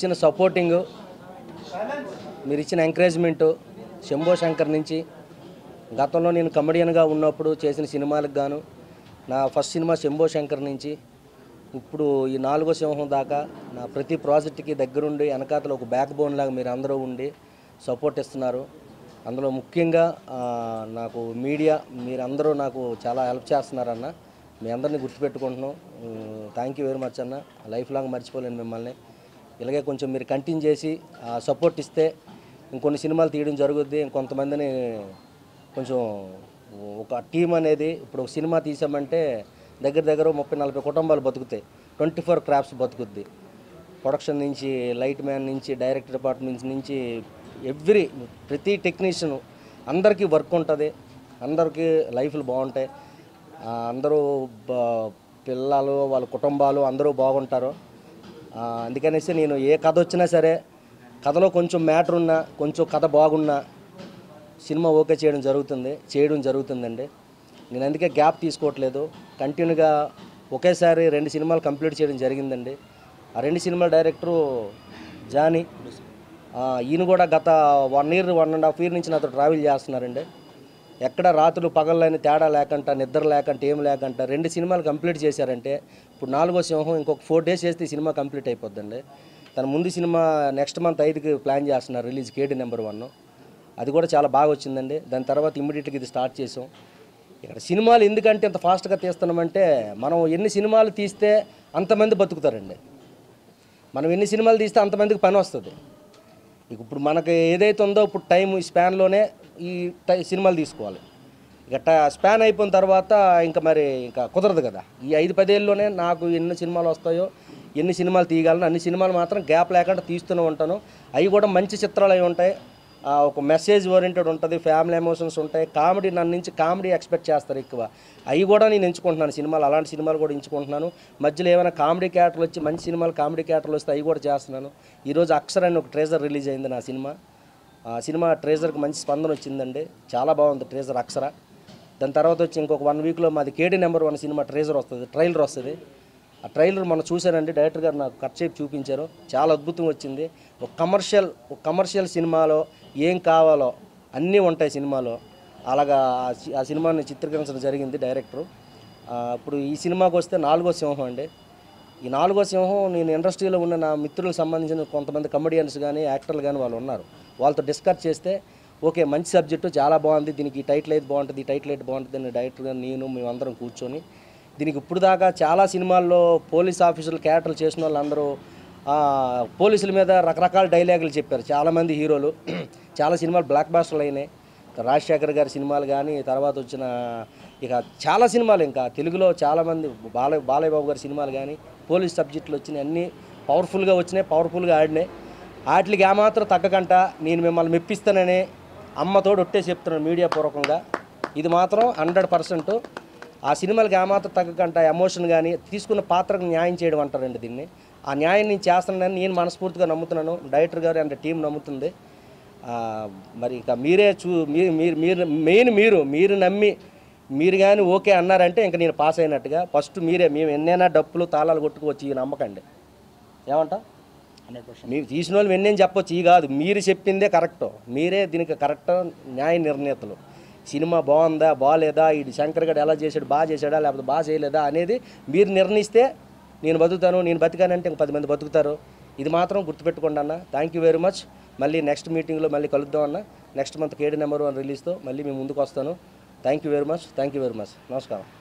ఇచ్చిన సపోర్టింగ్ మీరు ఇచ్చిన ఎంకరేజ్మెంటు శంభో శంకర్ నుంచి గతంలో నేను కమెడియన్గా ఉన్నప్పుడు చేసిన సినిమాలకు గాను నా ఫస్ట్ సినిమా శంభో శంకర్ నుంచి ఇప్పుడు ఈ నాలుగో సింహం దాకా నా ప్రతి ప్రాజెక్ట్కి దగ్గరుండి వెనకాతలో ఒక బ్యాక్ బోన్ లాగా మీరు అందరూ ఉండి సపోర్ట్ ఇస్తున్నారు అందులో ముఖ్యంగా ఆ, నాకు మీడియా మీరందరూ నాకు చాలా హెల్ప్ చేస్తున్నారన్న మీ అందరినీ గుర్తుపెట్టుకుంటున్నాం థ్యాంక్ యూ వెరీ మచ్ అన్న లైఫ్ లాంగ్ మర్చిపోలేను మిమ్మల్ని ఇలాగే కొంచెం మీరు కంటిన్యూ చేసి సపోర్ట్ ఇస్తే ఇంకొన్ని సినిమాలు తీయడం జరుగుద్ది ఇంకొంతమందిని కొంచెం ఒక టీం అనేది ఇప్పుడు ఒక సినిమా తీసామంటే దగ్గర దగ్గర ముప్పై నలభై కుటుంబాలు బతుకుతాయి ట్వంటీ ఫోర్ క్రాఫ్ట్స్ బతుకుద్ది ప్రొడక్షన్ నుంచి లైట్ మ్యాన్ నుంచి డైరెక్టర్ డిపార్ట్మెంట్ నుంచి ఎవ్రీ ప్రతి టెక్నీషియన్ అందరికీ వర్క్ ఉంటుంది అందరికీ లైఫ్లు బాగుంటాయి ఆ, అందరూ బ- పిల్లలు వాళ్ళ కుటుంబాలు అందరూ బాగుంటారు ఆ, అందుకనేసి నేను ఏ కథ వచ్చినా సరే కథలో కొంచెం మ్యాటర్ ఉన్నా కొంచెం కథ బాగున్నా సినిమా ఓకే చేయడం జరుగుతుంది చేయడం జరుగుతుందండి నేను అందుకే గ్యాప్ తీసుకోవట్లేదు కంటిన్యూగా ఒకేసారి రెండు సినిమాలు కంప్లీట్ చేయడం జరిగిందండి ఆ రెండు సినిమాల డైరెక్టరు జానీ ఆ, ఈయన కూడా గత one year one and half year నుంచి నాతో ట్రావెల్ చేస్తున్నారండి ఎక్కడ రాత్రులు పగళ్ళని తేడా లేకుండా నిద్ర లేకుండా ఏం లేకుండా రెండు సినిమాలు కంప్లీట్ చేశారంటే ఇప్పుడు నాలుగో సింహం ఇంకొక ఫోర్ డేస్ చేస్తే ఈ సినిమా కంప్లీట్ అయిపోద్దండి తన ముందు సినిమా నెక్స్ట్ మంత్ ఐదుకి ప్లాన్ చేస్తున్నారు రిలీజ్ కేడి నెంబర్ వన్ అది కూడా చాలా బాగా వచ్చిందండి దాని తర్వాత ఇమ్మీడియట్గా ఇది స్టార్ట్ చేసాం ఇక్కడ సినిమాలు ఎందుకంటే ఇంత ఫాస్ట్గా తీస్తున్నామంటే మనం ఎన్ని సినిమాలు తీస్తే అంతమంది బతుకుతారండి మనం ఎన్ని సినిమాలు తీస్తే అంతమందికి పని వస్తుంది ఇక ఇప్పుడు మనకి ఏదైతే ఉందో ఇప్పుడు టైం ఈ స్పాన్లోనే ఈ టై సినిమాలు తీసుకోవాలి ఇక ట స్పాన్ అయిపోయిన తర్వాత ఇంకా మరి ఇంకా కుదరదు కదా ఈ ఐదు పదేళ్ళలోనే నాకు ఎన్ని సినిమాలు వస్తాయో ఎన్ని సినిమాలు తీయగలను అన్ని సినిమాలు మాత్రం గ్యాప్ లేకుండా తీస్తూనే ఉంటాను అవి కూడా మంచి చిత్రాలు అవి ఉంటాయి ఆ, ఒక మెసేజ్ ఓరియంటెడ్ ఉంటుంది ఫ్యామిలీ ఎమోషన్స్ ఉంటాయి కామెడీ నన్ను నుంచి కామెడీ ఎక్స్పెక్ట్ చేస్తారు ఎక్కువ అవి కూడా నేను ఎంచుకుంటున్నాను సినిమాలు అలాంటి సినిమాలు కూడా ఎంచుకుంటున్నాను మధ్యలో ఏమైనా కామెడీ క్యారెక్టర్లు వచ్చి మంచి సినిమాలు కామెడీ క్యారెక్టర్లు వస్తే అవి కూడా చేస్తున్నాను ఈరోజు అక్షర్ అని ఒక ట్రేజర్ రిలీజ్ అయింది నా సినిమా ఆ సినిమా ట్రేజర్కి మంచి స్పందన వచ్చిందండి చాలా బాగుంది ట్రేజర్ అక్షర దాని తర్వాత వచ్చి ఇంకొక వన్ వీక్లో మాది KD number one cinema teaser వస్తుంది ట్రైలర్ వస్తుంది ఆ ట్రైలర్ మనం చూశానండి డైరెక్టర్ గారు నాకు కట్ చేసి చూపించారు చాలా అద్భుతంగా వచ్చింది ఒక కమర్షియల్ ఒక కమర్షియల్ సినిమాలో ఏం కావాలో అన్నీ ఉంటాయి సినిమాలో అలాగా ఆ సి- ఆ సినిమాని చిత్రీకరించడం జరిగింది డైరెక్టరు ఆ, ఇప్పుడు ఈ సినిమాకి వస్తే నాలుగో సింహం అండి ఈ నాలుగో సింహం నేను ఇండస్ట్రీలో ఉన్న నా మిత్రులకు సంబంధించిన కొంతమంది కమెడియన్స్ కానీ యాక్టర్లు కానీ వాళ్ళు ఉన్నారు వాళ్ళతో డిస్కస్ చేస్తే ఓకే మంచి సబ్జెక్టు చాలా బాగుంది దీనికి ఈ టైటిల్ అయితే బాగుంటుంది ఈ టైటిల్ అయితే బాగుంటుంది అని డైరెక్టర్ గారు నేను మేమందరం కూర్చొని దీనికి ఇప్పుడు దాకా చాలా సినిమాల్లో పోలీస్ ఆఫీసర్లు క్యారెక్టర్లు చేసిన వాళ్ళందరూ ఆ, పోలీసుల మీద రకరకాల డైలాగులు చెప్పారు చాలామంది హీరోలు చాలా సినిమాలు బ్లాక్ బాస్టర్లు అయినాయి రాజశేఖర్ గారి సినిమాలు కానీ తర్వాత వచ్చిన ఇక చాలా సినిమాలు ఇంకా తెలుగులో చాలామంది బాలయ్య బాలయ్య బాబు గారి సినిమాలు కానీ పోలీస్ సబ్జెక్టులు వచ్చినాయి అన్నీ పవర్ఫుల్గా వచ్చినాయి పవర్ఫుల్గా ఆడినాయి వాటికి ఏమాత్రం తగ్గకంట నేను మిమ్మల్ని మెప్పిస్తానని అమ్మతోడు ఒట్టే చెప్తున్నాను మీడియా పూర్వకంగా ఇది మాత్రం హండ్రెడ్ పర్సెంట్ ఆ సినిమాలకి ఏమాత్రం తగ్గకంట ఎమోషన్ కానీ తీసుకున్న పాత్రకు న్యాయం చేయడం అంటారండి దీన్ని ఆ న్యాయం నేను చేస్తున్నానని నేను మనస్ఫూర్తిగా నమ్ముతున్నాను డైరెక్టర్ గారు అండ్ టీం నమ్ముతుంది ఆ, మరి ఇక మీరే చూ మీరు మీరు మీరు మెయిన్ మీరు మీరు నమ్మి మీరు కానీ ఓకే అన్నారంటే ఇంకా నేను పాస్ అయినట్టుగా ఫస్ట్ మీరే మేము ఎన్నైనా డప్పులు తాళాలు కొట్టుకోవచ్చు ఈ నమ్మకండి ఏమంటా హండ్రెడ్ పర్సెంట్ మీరు తీసిన వాళ్ళు ఎన్నేం చెప్పొచ్చు ఈ కాదు మీరు చెప్పిందే కరెక్ట్ మీరే దీనికి కరెక్ట్ న్యాయ నిర్ణేతలు సినిమా బాగుందా బాగాలేదా ఇది శంకర్ గడ్ ఎలా చేశాడు బాగా చేశాడా లేకపోతే బాగా చేయలేదా అనేది మీరు నిర్ణయిస్తే నేను బతుకుతాను నేను బతికానంటే ఇంక పది మంది బతుకుతారు ఇది మాత్రం గుర్తుపెట్టుకోండి అన్న థ్యాంక్ యూ వెరీ మచ్ మళ్ళీ నెక్స్ట్ మీటింగ్లో మళ్ళీ కలుద్దాం అన్న next month KD number one రిలీజ్తో మళ్ళీ మేము ముందుకు వస్తాను thank you very much thank you very much నమస్కారం